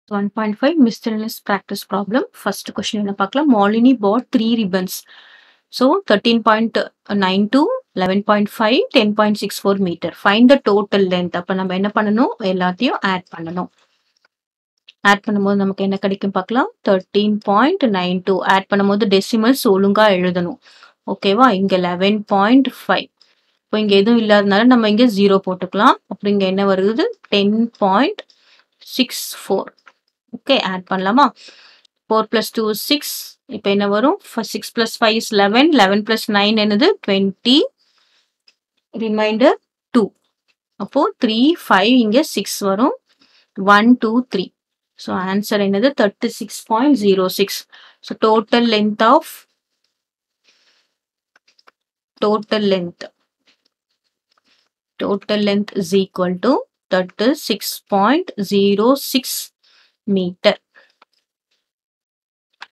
1.5 miscellaneous practice problem. First question என்ன பார்க்கலாம். Molini bought three ribbons. So 13.92, 11.5, 10.64 meter. Find the total length. அப்ப நம்ம என்ன பண்ணணும்? எல்லாத்தையும் ஆட் பண்ணணும். ஆட் பண்ணும்போது நமக்கு என்ன கிடைக்கும் பார்க்கலாம். 13.92 ஆட் பண்ணும்போது டெசிமல்ஸ் ஒழுங்கா எழுதணும். ஓகேவா? இங்க 11.5. இப்போ இங்க எதுவும் இல்லாதனால நம்ம இங்க 0 போட்டுக்கலாம். அப்புறம் இங்க என்ன வருது? 10.64. ஓகே ஆட் பண்ணலாமா? 4 plus 2 is 6. இப்போ என்ன வரும்? 6 plus 5 is 11. 11 plus 9 என்னது? 20. ரிமைண்டர் 2. அப்போ 3, 5 இங்க 6 வரும். 1, 2, 3. ஸோ ஆன்சர் என்னது? 36.06. So total length of total length total length is equal to 36.06 meter